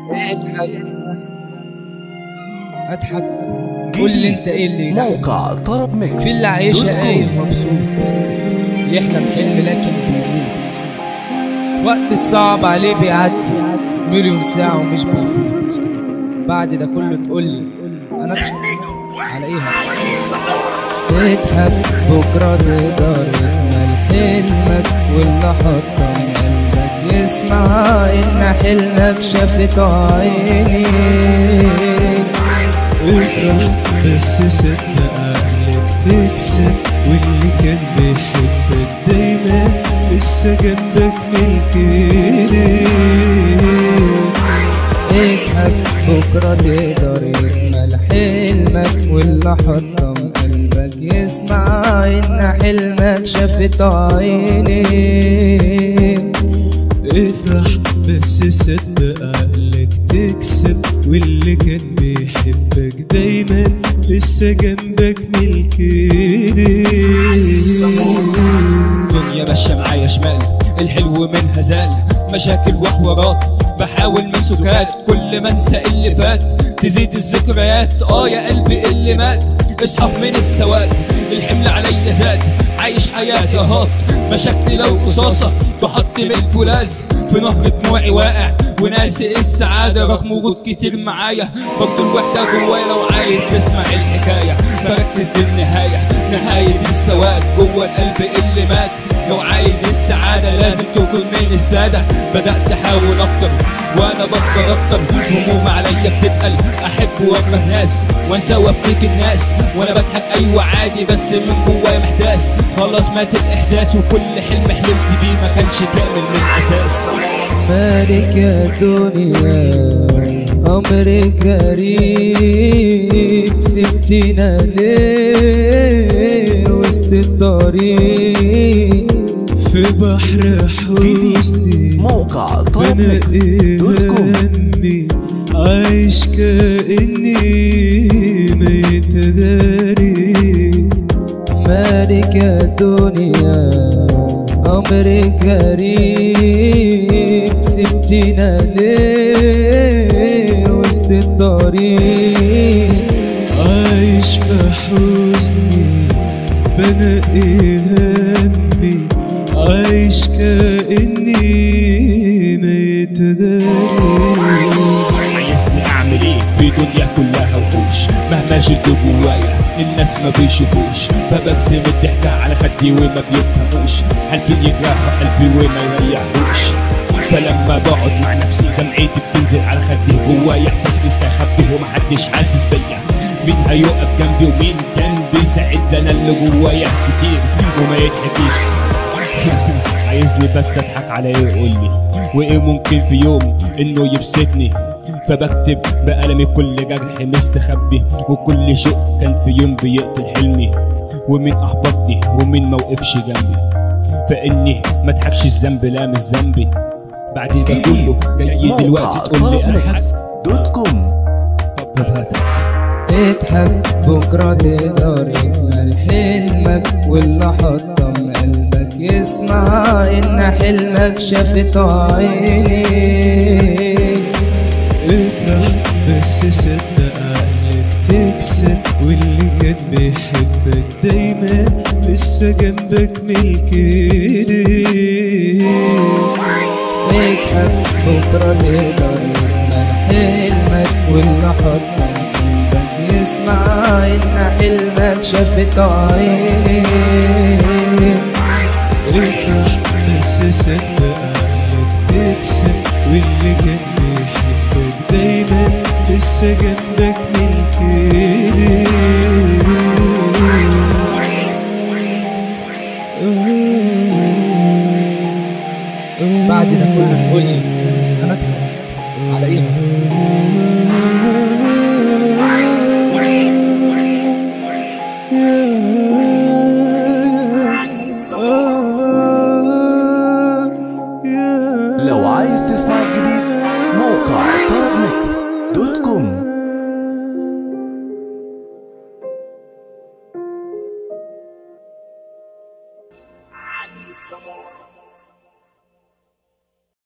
اضحك اضحك قول لي انت ايه اللي يضحك موقع طرب ميكس في اللي عايشها دوت قايم كوم. مبسوط يحلم حلم لكن بيموت وقت الصعب عليه بيعدي مليون ساعة ومش بيفوت بعد ده كله تقولي انا اضحك على ايه تضحك بكرة تقدر يكمل حلمك واللي حطم قلبك يسمع ان حلمك شافت عينيك افرح بس صدق عقلك تكسب واللي كان بيحبك دايما لسه جنبك ملك ايديك اضحك بكرة تقدر يكمل حلمك واللي حطم قلبك يسمع ان حلمك شافت عينيك افرح بس صدق عقلك تكسب واللي كان بيحبك دايما لسه جنبك ملك ايديك الدنيا ماشية معايا شمال الحلو منها زال مشاكل وحوارات بحاول من سكات كل ما انسى اللي فات تزيد الذكريات اه يا قلبي اللي مات اصحى من السواد الحمل عليا زاد عايش حياتي اهات مشاكلي لو قصاصة تحط من الفولاذ في نهر دموعي واقع وناسي السعادة رغم وجود كتير معايا برضه الوحدة جوايا لو عايز تسمع الحكاية فركز للنهاية نهاية السواد جوا القلب اللي مات لو عايز السعادة لازم تكون من السادة بدأت أحاول أكتر وأنا بكبر أكتر هموم عليا بتتقل أحب وأكره ناس وأنسى وأفتكر الناس وأنا بضحك أيوة عادي بس من جوايا محتاس خلاص مات الإحساس وكل حلم حلمت بيه ما كانش كامل من أساس مالك يا دنيا أمر غريب سبتنا ليه وسط الطريق في بحر جديد حزني موقع طرب انا ميكس دوت كوم همي عايش كأني ميت داري مالك يا دنيا أمر غريب سبتنا ليه وسط الطريق عايش في حزني بنقي همي عايش كأني ميت داري عايزني اعمل ايه في دنيا كلها وحوش مهما شلت جوايا الناس ما بيشوفوش فبرسم الضحكة على خدي وما بيفهموش حالفين يجرحوا قلبي وما يريحوش فلما بقعد مع نفسي دمعتي بتنزل على خدي جوايا احساس مستخبي ومحدش حاسس بيا مين هيقف جنبي ومين كان بيساعد انا اللي جوايا كتير وما يتحكيش عايزني بس اضحك على ايه يقول لي وايه ممكن في يوم انه يبسطني فبكتب بقلمي كل جرح مستخبي وكل شوق كان في يوم بيقتل حلمي ومين احبطني ومين موقفش جنبي فاني ما اضحكش الذنب لا مش ذنبي بعد ده كله جاي موقع دلوقتي تقول طرب لي اضحك ميكس دوت كوم طب هات اضحك بكرة تقدر يكمل حلمك واللي حطم قلبك يسمع ان حلمك شافت عينيك افرح بس صدق عقلك تكسب واللي كان بيحبك دايما لسه جنبك ملك ايديك اضحك بكرة تقدر يكمل حلمك واللي حطم قلبك يسمع ان حلمك شافت عينيك افرح بس صدق عقلك تكسب واللي كان بيحبك دايما لسه جنبك ملك ايديك بعد ده كله تقول لي انا اضحك على ايه هضحك؟ لو عايز تسمع الجديد موقع طرب ميكس